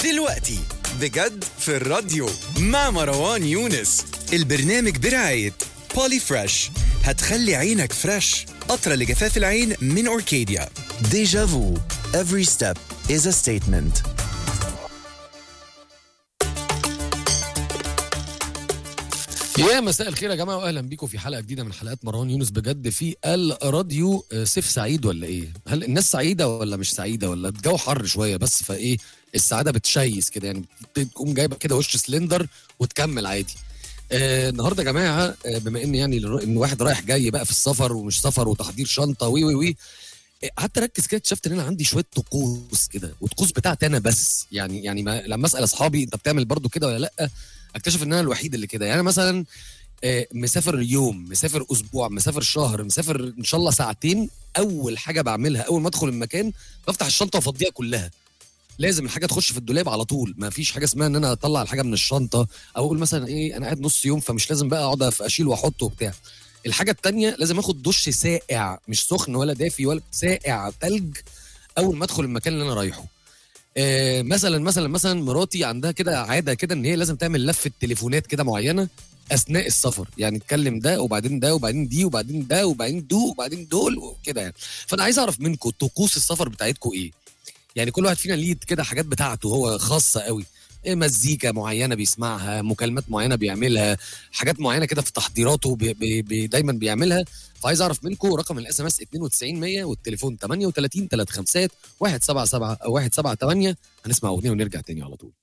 دلوقتي بجد في الراديو مع مروان يونس البرنامج برعاية بولي فريش هتخلي عينك فريش قطرة لجفاف العين من أوركيديا Deja vu. Every step is a statement. يا مساء الخير يا جماعه واهلا بيكم في حلقه جديده من حلقات مروان يونس بجد في الراديو آه، سيف سعيد ولا ايه؟ هل الناس سعيده ولا مش سعيده ولا الجو حر شويه بس فايه السعاده بتشيس كده يعني تقوم جايبه كده وش سلندر وتكمل عادي. آه النهارده يا جماعه آه بما ان يعني الر- ان واحد رايح جاي بقى في السفر ومش سفر وتحضير شنطه وي وي وي آه، قعدت اركز كده اكتشفت ان انا عندي شويه طقوس كده والطقوس بتاعتي انا بس يعني يعني ما لما اسال اصحابي انت بتعمل برضو كده ولا لا اكتشف ان انا الوحيد اللي كده يعني أنا مثلا آه، مسافر يوم مسافر اسبوع مسافر شهر مسافر ان شاء الله ساعتين اول حاجه بعملها اول ما ادخل المكان بفتح الشنطه وافضيها كلها لازم الحاجه تخش في الدولاب على طول ما فيش حاجه اسمها ان انا اطلع الحاجه من الشنطه او اقول مثلا ايه انا قاعد نص يوم فمش لازم بقى اقعد أف- اشيل واحط وبتاع الحاجه التانية لازم اخد دش ساقع مش سخن ولا دافي ولا ساقع تلج اول ما ادخل المكان اللي انا رايحه آه، مثلا مثلا مثلا مراتي عندها كده عاده كده ان هي لازم تعمل لفه تليفونات كده معينه اثناء السفر يعني تكلم ده وبعدين ده وبعدين دي وبعدين ده وبعدين دو وبعدين دول وكده يعني فانا عايز اعرف منكم طقوس السفر بتاعتكم ايه يعني كل واحد فينا ليه كده حاجات بتاعته هو خاصه قوي إيه مزيكا معينه بيسمعها مكالمات معينه بيعملها حاجات معينه كده في تحضيراته بي بي بي دايما بيعملها فعايز اعرف منكم رقم الاس ام اس 92 100 والتليفون 38 35 177 او 178 هنسمع اغنيه ونرجع تاني على طول